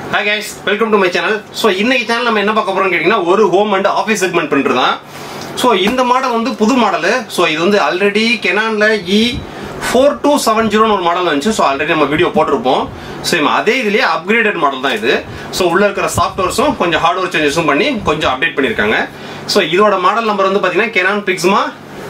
hi guys welcome to my channel so இன்னைக்கு channel நம்ம என்ன பார்க்க போறோம்னு கேட்டிங்கன்னா ஒரு home and office segment printer தான் ஸோ இந்த மாடல் வந்து புது மாடல் ஸோ இது வந்து ஆல்ரெடி கெனான்ல இ ஃபோர் டூ செவன் ஜீரோன்னு ஒரு மாடல் வந்துச்சு ஸோ ஆல்ரெடி நம்ம வீடியோ போட்டிருப்போம் சேம் அதே இதுலேயே அப்கிரேடட் மாடல் தான் இது ஸோ உள்ள இருக்கிற சாஃப்ட்வேர்ஸும் கொஞ்சம் ஹார்ட்வேர் சேஞ்சஸும் பண்ணி கொஞ்சம் அப்டேட் பண்ணியிருக்காங்க ஸோ இதோட மாடல் நம்பர் வந்து பார்த்தீங்கன்னா Canon Pixma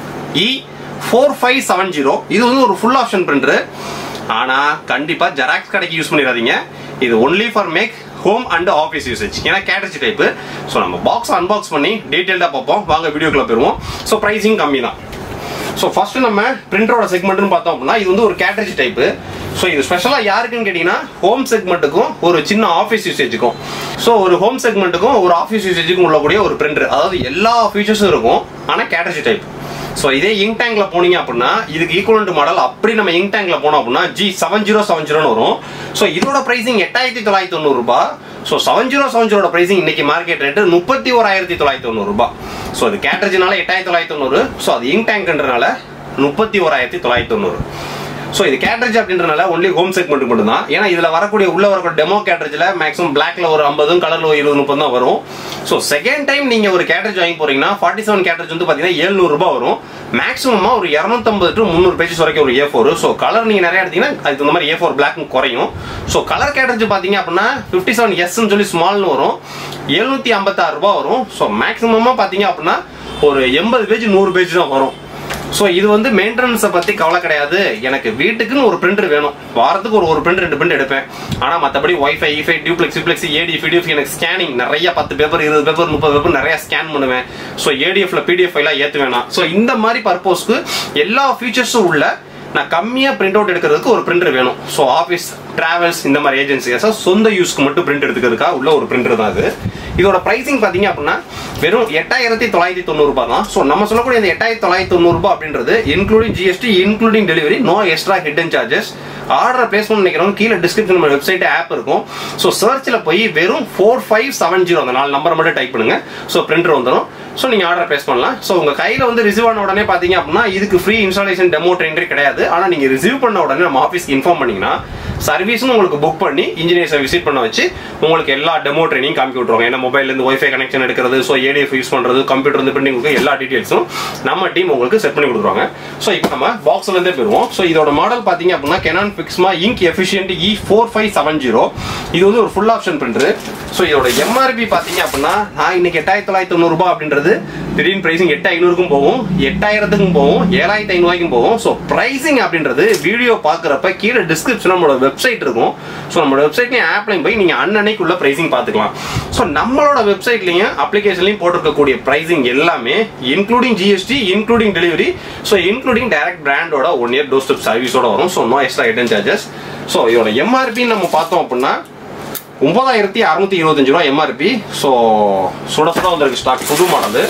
E four five seven zero இது வந்து ஒரு ஃபுல் ஆப்ஷன் பிரிண்டர் ஆனால் கண்டிப்பாக ஜெராக்ஸ் கடைக்கு யூஸ் பண்ணிடாதீங்க இது only for make home and office usage ஏன்னா கேட்டரிஜ் டைப்பு ஸோ நம்ம பாக்ஸ் அன்பாக்ஸ் பண்ணி டீட்டெயில்டாக பார்ப்போம் வாங்க வீடியோக்குள்ள போயிருவோம் ஸோ ப்ரைஸிங் கம்மி தான் ஸோ ஃபர்ஸ்ட் நம்ம பிரிண்டரோட செக்மெண்ட்னு பார்த்தோம் அப்படின்னா இது வந்து ஒரு கேட்டரிஜ் டைப்பு ஸோ இது ஸ்பெஷலாக யாருக்குன்னு கேட்டிங்கன்னா ஹோம் செக்மெண்ட்டுக்கும் ஒரு சின்ன ஆஃபீஸ் யூசேஜுக்கும் ஸோ ஒரு ஹோம் செக்மெண்ட்டுக்கும் ஒரு ஆஃபீஸ் யூசேஜுக்கும் உள்ளக்கூடிய ஒரு பிரிண்டர் அதாவது எல்லா ஃபீச்சர்ஸும் இருக்கும் ஆனால் கேட்டரிஜ் டைப் ஸோ இதே இங்க் டேங்க்ல போனீங்க அப்படின்னா இதுக்கு ஈக்குவலண்ட் மாடல் அப்படி நம்ம இங்க் டேங்க்ல போனோம் அப்படின்னா ஜி செவன் ஜீரோ செவன் ஜீரோன்னு வரும் ஸோ இதோட பிரைசிங் எட்டாயிரத்தி தொள்ளாயிரத்தி தொண்ணூறு ரூபாய் ஸோ செவன் ஜீரோ செவன் ஜீரோட பிரைசிங் இன்னைக்கு மார்க்கெட் ரேட்டு முப்பத்தி ஓராயிரத்தி தொள்ளாயிரத்தி தொண்ணூறு ரூபாய் ஸோ அது கேட்டரிஜினால எட்டாயிரத்தி தொள்ளாயிரத்தி தொண்ணூறு ஸோ அது இங்க் டேங்க்ன்றனால முப்பத்தி ஓராயிரத்தி தொள்ளாயிரத்தி தொண்ணூறு ஸோ இது கேட்ரேஜ் அப்படின்றனால ஒன்லி ஹோம் செக்மெண்ட் மட்டும் தான் ஏன்னா இதில் வரக்கூடிய உள்ள வரக்கூடிய டெமோ கேட்ரேஜில் மேக்ஸிமம் பிளாக்ல ஒரு ஐம்பதும் கலர்ல ஒரு இருபது முப்பது தான் வரும் ஸோ செகண்ட் டைம் நீங்கள் ஒரு கேட்ரேஜ் வாங்கி போறீங்கன்னா ஃபார்ட்டி செவன் கேட்ரேஜ் வந்து பார்த்தீங்கன்னா எழுநூறு ரூபாய் வரும் மேக்ஸிமமா ஒரு இரநூத்தம்பது டு முந்நூறு பேஜஸ் வரைக்கும் ஒரு ஏ ஃபோர் ஸோ கலர் நீங்கள் நிறைய எடுத்தீங்கன்னா அதுக்கு இந்த மாதிரி ஏ ஃபோர் பிளாக் குறையும் ஸோ கலர் கேட்ரேஜ் பார்த்தீங்க அப்படின்னா ஃபிஃப்டி செவன் எஸ்ன்னு சொல்லி ஸ்மால்னு வரும் எழுநூத்தி ஐம்பத்தாறு ரூபாய் வரும் ஸோ மேக்ஸிமமாக பார்த்தீங்க அப்படின்னா ஒரு எண்பது பேஜ் நூறு பேஜ் தான் வரும் ஸோ இது வந்து மெயின்டெனன்ஸை பற்றி கவலை கிடையாது எனக்கு வீட்டுக்குன்னு ஒரு பிரிண்டர் வேணும் வாரத்துக்கு ஒரு ஒரு பிரிண்டர் ரெண்டு பிரிண்ட் எடுப்பேன் ஆனால் மற்றபடி ஒய்ஃபை இஃபை டியூப்ளெக்ஸ் டியூப்ளெக்ஸ் ஏடி பிடிஎஃப் எனக்கு ஸ்கேனிங் நிறைய பத்து பேப்பர் இருபது பேப்பர் முப்பது பேப்பர் நிறைய ஸ்கேன் பண்ணுவேன் ஸோ ஏடிஎஃப்ல பிடிஎஃப் எல்லாம் ஏற்ற வேணாம் ஸோ இந்த மாதிரி பர்பஸ்க்கு எல்லா ஃபீச்சர்ஸும் உள்ள நான் கம்மியாக பிரிண்ட் அவுட் எடுக்கிறதுக்கு ஒரு பிரிண்டர் வேணும் ஸோ ஆஃபீஸ் டிராவல்ஸ் இந்த மாதிரி ஏஜென்சிஸ் சொந்த யூஸ்க்கு மட்டும் பிரிண்ட் எடுத்துக்கிறதுக்காக உள்ள ஒரு பிரிண்டர் தான் இது இதோட பிரைசிங் பார்த்தீங்க அப்படின்னா வெறும் எட்டாயிரத்தி தொள்ளாயிரத்தி தொண்ணூறு ரூபாய் தான் ஸோ நம்ம சொல்லக்கூடிய இந்த எட்டாயிரத்தி தொள்ளாயிரத்தி தொண்ணூறு ரூபாய் அப்படின்றது including GST including delivery no extra hidden charges order place பண்ண நினைக்கிறவங்க கீழே டிஸ்கிரிப்ஷன் நம்ம வெப்சைட் ஆப் இருக்கும் ஸோ சர்ச்சில் போய் வெறும் ஃபோர் ஃபைவ் செவன் ஜீரோ அந்த நாலு நம்பர் மட்டும் டைப் பண்ணுங்க ஸோ பிரிண்டர் வந்துடும் ஸோ நீங்கள் ஆர்டர் பிளேஸ் பண்ணலாம் ஸோ உங்கள் கையில் வந்து ரிசீவ் ஆன உடனே பார்த்தீங்க அப்படின்னா இதுக்கு ஃப்ரீ இன்ஸ்டாலேஷன் டெமோ ட்ரெயினரே கிடையாது ஆனால் நீங்கள் ரிசீவ் பண்ண உடனே நம்ம ஆஃபீஸ்க்கு இன்ஃபார்ம் பண்ணீங்கன்னா சர்வீஸும் உங்களுக்கு புக் பண்ணி இன்ஜினியர்ஸை விசிட் பண்ண வச்சு உங்களுக்கு எல்லா டெமோ ட்ரைனிங் காமிக்க விட்ருவாங்க ஏன்னா மொபைல்லேருந்து ஒய்ஃபை கனெக்ஷன் எடுக்கிறது ஸோ ஏடிஎஃப் யூஸ் பண்ணுறது கம்ப்யூட்டர் வந்து பிரிண்டிங் எல்லா டீட்டெயில்ஸும் நம்ம டீம் உங்களுக்கு செட் பண்ணி கொடுத்துருவாங்க ஸோ இப்போ நம்ம பாக்ஸ்லேருந்தே போயிருவோம் ஸோ இதோட மாடல் பார்த்தீங்க அப்படின்னா Canon Pixma ink efficient E four five seven zero இது வந்து ஒரு ஃபுல் ஆப்ஷன் பிரிண்டர் ஸோ இதோட எம்ஆர்பி பார்த்தீங்க அப்படின்னா நான் இன்னைக்கு எட்டாயிரத்தி தொள்ளாயிரத்தி தொண்ணூறுபா அப்படின்றது திடீர்னு பிரைசிங் எட்டு ஐநூறுக்கும் போகும் எட்டாயிரத்துக்கும் போகும் ஏழாயிரத்தி ஐநூறுக்கும் போகும் ஸோ பிரைசிங் அப்படின்றது வீடியோ பார்க்குறப்ப கீழே டிஸ்கிரிப்ஷன் நம்மளோட வெப்சைட் இருக்கும் ஸோ நம்மளோட வெப்சைட்லையும் ஆப்லையும் போய் நீங்கள் அன்னன்னைக்குள்ள பிரைசிங் பார்த்துக்கலாம் ஸோ நம்மளோட வெப்சைட்லையும் அப்ளிகேஷன்லையும் போட்டிருக்கக்கூடிய பிரைசிங் எல்லாமே including GST including delivery so including direct பிராண்டோட ஒன் இயர் டோர் ஸ்டெப் சர்வீஸோட வரும் so no extra hidden charges so இதோட எம்ஆர்பி நம்ம பார்த்தோம் அப்படின்னா ஒன்பதாயிரத்தி அறுநூத்தி இருபத்தஞ்சு ரூபா எம்ஆர்பி ஸோ சுட சுட வந்திருக்கு ஸ்டாக் புது மாடல்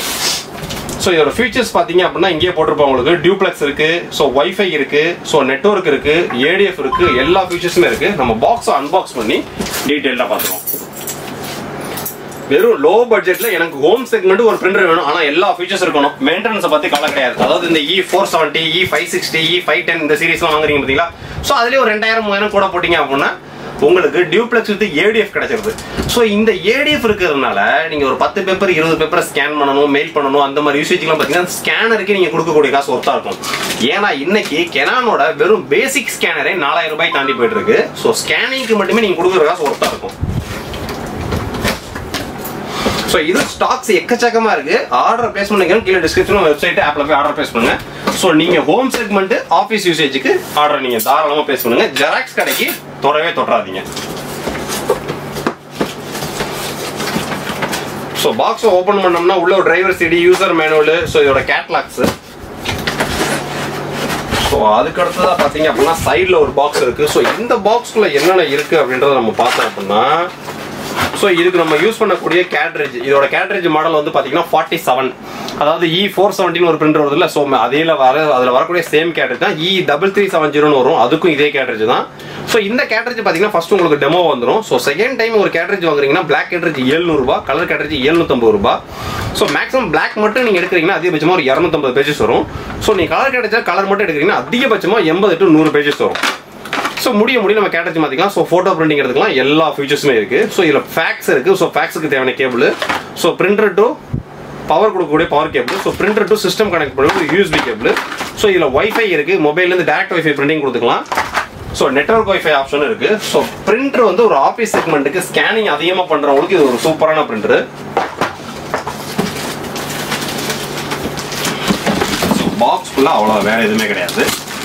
ஸோ இதோட ஃபீச்சர்ஸ் பார்த்தீங்க அப்படின்னா இங்கேயே போட்டிருப்போம் உங்களுக்கு டியூப்ளெக்ஸ் இருக்கு ஸோ ஒய்ஃபை இருக்கு ஸோ நெட்ஒர்க் இருக்கு ஏடிஎஃப் இருக்கு எல்லா ஃபீச்சர்ஸுமே இருக்கு நம்ம பாக்ஸை அன்பாக்ஸ் பண்ணி டீட்டெயிலாக பார்த்துருவோம் வெறும் லோ பட்ஜெட்ல எனக்கு ஹோம் செக்மெண்ட் ஒரு பிரிண்டர் வேணும் ஆனா எல்லா ஃபீச்சர்ஸ் இருக்கணும் மெயின்டெனன்ஸ் பத்தி கவலை கிடையாது அதாவது இந்த E four seventy E five sixty E five ten இந்த சீரிஸ்லாம் வாங்குறீங்க பாத்தீங்களா ஸோ அதுலேயே ஒரு ரெண்டாயிரம் மூவாயிரம் கூட போட்டீங்க அப்படின்னா உங்களுக்கு டியூப்ளெக்ஸ் வித் ஏடிஎஃப் கிடைச்சிருது ஸோ இந்த ஏடிஎஃப் இருக்கிறதுனால நீங்க ஒரு பத்து பேப்பர் இருபது பேப்பரை ஸ்கேன் பண்ணணும் மெயில் பண்ணணும் அந்த மாதிரி யூசேஜ்லாம் பார்த்தீங்கன்னா ஸ்கேனருக்கு நீங்க கொடுக்கக்கூடிய காசு ஒர்த்தா இருக்கும் ஏன்னா இன்னைக்கு கெனானோட வெறும் பேசிக் ஸ்கேனரே நாலாயிரம் ரூபாய் தாண்டி போயிட்டு இருக்கு ஸோ ஸ்கேனிங்க்கு மட்டுமே நீங்க கொடுக்குற காசு ஒர்த்தா இருக்கும் ஸோ இது ஸ்டாக்ஸ் எக்கச்சக்கமா இருக்கு ஆர்டர் பிளேஸ் பண்ணுங்க கீழே டிஸ்கிரிப்ஷன் வெப்சைட் ஆப்ல போய் ஆர்டர் பிளேஸ் பண்ணுங்க ஸோ நீங்க ஹோம் செக்மெண்ட் ஆஃபீஸ் யூசேஜுக்கு ஆர்டர் நீங்க தாராளமா பிளேஸ் பண்ணுங்க ஜெராக்ஸ் கடைக்கு தொடவே தொடராதீங்க ஸோ பாக்ஸை ஓப்பன் பண்ணோம்னா உள்ள ஒரு driver CD user manual so இதோட கேட்லாக்ஸ் ஸோ அதுக்கு அடுத்ததா பார்த்தீங்க அப்படின்னா சைடில் ஒரு பாக்ஸ் இருக்கு ஸோ இந்த பாக்ஸ்குள்ள என்னென்ன இருக்கு அப்படின்றத நம்ம பார்த்தோம் அப்படின்னா ஸோ இதுக்கு நம்ம யூஸ் பண்ணக்கூடிய கேட்ரேஜ் இதோட கேட்ரேஜ் மாடல் வந்து பார்த்தீங்கன்னா ஃபார்ட்டி செவன் அதாவது இ ஃபோர் செவன்டின் ஒரு பிரிண்டர் வருதுல்ல ஸோ அதில் வர அதில் வரக்கூடிய சேம் கேட்ரேஜ் தான் இ டபுள் த்ரீ செவன் ஜீரோன்னு வரும் அதுக்கும் இதே கேட்ரேஜ் தான் ஸோ இந்த கேட்ரேஜ் பார்த்தீங்கன்னா ஃபர்ஸ்ட் உங்களுக்கு டெமோ வந்துடும் ஸோ செகண்ட் டைம் ஒரு கேட்ரேஜ் வாங்குறீங்கன்னா பிளாக் கேட்ரேஜ் எழுநூறுபா கலர் கேட்ரேஜ் எழுநூத்தம்பது ரூபா ஸோ மேக்ஸிமம் பிளாக் மட்டும் நீங்கள் எடுக்கிறீங்கன்னா அதிகபட்சமாக ஒரு இரநூத்தம்பது பேஜஸ் வரும் ஸோ நீங்கள் கலர் கேட்ரேஜ் கலர் மட்டும் எடுக்கிறீங்கன்னா அதிகபட்சமாக எண்பது டு நூறு பேஜஸ் வரும் ஸோ முடிய முடிய நம்ம கேட்டச்சு மாற்றிக்கலாம் ஸோ ஃபோட்டோ பிரிண்டிங் எடுத்துக்கலாம் எல்லா ஃபீச்சர்ஸுமே இருக்குது ஸோ இதில் ஃபேக்ஸ் இருக்குது ஸோ ஃபேக்ஸுக்கு தேவையான cable so printer to power கொடுக்கக்கூடிய power cable so printer to system connect பண்ணக்கூடிய யூஎஸ்பி கேபிள் ஸோ இதில் வைஃபை இருக்குது மொபைல்லேருந்து டேரக்ட் வைஃபை பிரிண்டிங் கொடுத்துக்கலாம் ஸோ நெட்ஒர்க் வைஃபை ஆப்ஷன் இருக்கு ஸோ பிரிண்டர் வந்து ஒரு ஆஃபீஸ் செக்மெண்ட்டுக்கு ஸ்கேனிங் அதிகமாக பண்ணுறவங்களுக்கு இது ஒரு சூப்பரான பிரிண்டர் ஸோ பாக்ஸ் ஃபுல்லாக அவ்வளோ வேற எதுவுமே கிடையாது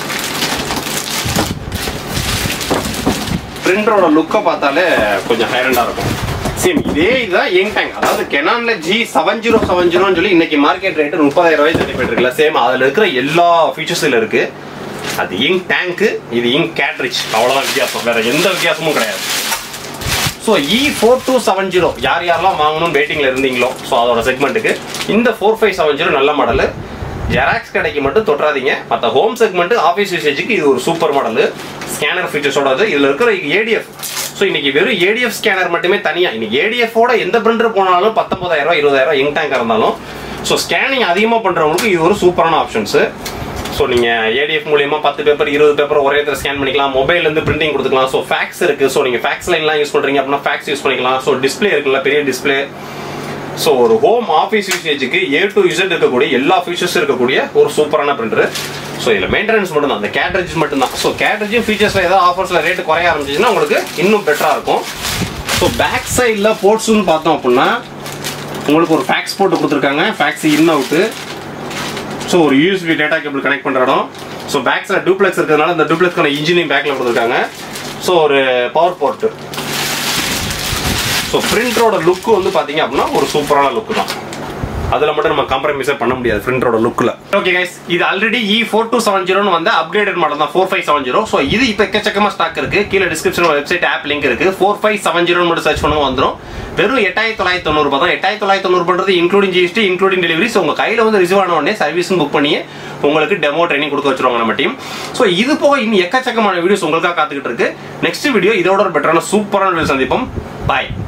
பிரிண்டரோட லுக்கை பார்த்தாலே கொஞ்சம் ஹைரண்டாக இருக்கும் சேம் இதே இதுதான் யங் டேங்க் அதாவது கெனான்ல ஜி செவன் ஜீரோ செவன் ஜீரோன்னு சொல்லி இன்னைக்கு மார்க்கெட் ரேட்டு முப்பதாயிரம் ரூபாய் தள்ளி போயிட்டு இருக்குல்ல சேம் அதில் இருக்கிற எல்லா ஃபீச்சர்ஸ் இதில் இருக்கு அது இங்க் டேங்க்கு இது இங்க் கேட்ரிச் அவ்வளோதான் வித்தியாசம் வேற எந்த வித்தியாசமும் கிடையாது so E four two seven zero யார் யாரெல்லாம் வாங்கணும்னு வெயிட்டிங்கில் இருந்தீங்களோ ஸோ அதோட செக்மெண்ட்டுக்கு இந்த ஃபோர் ஃபைவ் செவன் ஜீரோ நல்ல மாடலு ஜெராக்ஸ் கடைக்கு மட்டும் தொற்றாதீங்க மற்ற ஹோம் செக்மெண்ட் ஆஃபீஸ் யூசேஜுக்கு இது ஒரு சூப்பர் மாடலு ஸ்கேனர் ஃபீச்சர்ஸோட இதில் இருக்கிற ஏடிஎஃப் ஸோ இன்னைக்கு வெறும் ஏடிஎஃப் ஸ்கேனர் மட்டுமே தனியாக இன்னைக்கு ஏடிஎஃபோட எந்த பிரிண்டர் போனாலும் பத்தொன்பதாயிரம் ரூபாய் இருபதாயிரம் ரூபாய் எங் டேங்காக இருந்தாலும் ஸோ ஸ்கேனிங் அதிகமாக பண்ணுறவங்களுக்கு இது ஒரு சூப்பரான ஆப்ஷன்ஸு ஸோ நீங்கள் ஏடிஎஃப் மூலியமா பத்து பேப்பர் இருபது பேப்பர் ஒரே இடத்துல ஸ்கேன் பண்ணிக்கலாம் மொபைல்லேருந்து பிரிண்டிங் கொடுத்துக்கலாம் ஸோ ஃபேக்ஸ் இருக்கு ஸோ நீங்கள் ஃபேக்ஸ் லைன்லாம் யூஸ் பண்ணுறீங்க அப்படின்னா ஃபேக்ஸ் யூஸ் பண்ணிக்கலாம் ஸோ டிஸ்பிளே இருக்குல்ல பெரிய டிஸ்பிளே ஸோ ஒரு ஹோம் ஆஃபீஸ் யூசேஜுக்கு ஏ டு இசட் இருக்கக்கூடிய எல்லா ஃபீச்சர்ஸும் இருக்கக்கூடிய ஒரு சூப்பரான பிரிண்டர் ஸோ இதில் மெயின்டெனன்ஸ் மட்டும் தான் அந்த கேட்ரேஜ் மட்டும் தான் ஸோ கேட்ரேஜும் ஃபீச்சர்ஸில் ஏதாவது ஆஃபர்ஸில் ரேட்டு குறைய ஆரம்பிச்சிச்சுன்னா உங்களுக்கு இன்னும் பெட்டராக இருக்கும் ஸோ பேக் சைடில் போர்ட்ஸ்னு பார்த்தோம் அப்படின்னா உங்களுக்கு ஒரு ஃபேக்ஸ் போட்டு கொடுத்துருக்காங்க ஃபேக்ஸ் இன் அவுட்டு ஸோ ஒரு யூஎஸ்பி டேட்டா கேபிள் கனெக்ட் பண்ணுற இடம் ஸோ பேக்ஸில் டூப்ளெக்ஸ் இருக்கிறதுனால இந்த டூப்ளெக்ஸ்க்கான இன்ஜினியரிங் பேக்கில் கொடுத்துருக்காங்க ஸோ ஒரு பவர் போர்ட்டு ஸோ பிரிண்டரோட லுக்கு வந்து பார்த்தீங்க அப்படின்னா ஒரு சூப்பரான லுக்கு தான் அதில் மட்டும் நம்ம காம்ப்ரமைஸே பண்ண முடியாது பிரிண்டரோட லுக்கில் ஓகே கைஸ் இது already E four two seven ஜீரோன்னு வந்து அப்கிரேடட் மாடல் தான் four five seven zero so இது இப்போ எக்கச்சக்கமாக ஸ்டாக் இருக்கு கீழே டிஸ்கிரிப்ஷன் வெப்சைட் ஆப் லிங்க் இருக்கு ஃபோர் ஃபைவ் செவன் ஜீரோ மட்டும் சர்ச் பண்ணுங்க வந்துடும் வெறும் எட்டாயிரத்தி தொள்ளாயிரத்தி தொண்ணூறு தான் எட்டாயிரத்தி தொள்ளாயிரத்தி தொண்ணூறு பண்ணுறது including GST including delivery so உங்கள் கையில் வந்து ரிசீவ் ஆன உடனே சர்வீஸும் புக் பண்ணி உங்களுக்கு டெமோ ட்ரைனிங் கொடுக்க வச்சிருவாங்க நம்ம டீம் ஸோ இது போக இன்னும் எக்கச்சக்கமான வீடியோஸ் உங்களுக்காக காத்துக்கிட்டு இருக்கு நெக்ஸ்ட் வீடியோ இதோட ஒரு பெட்டரான சூப்பரான வீடியோ சந்திப்போம் பாய்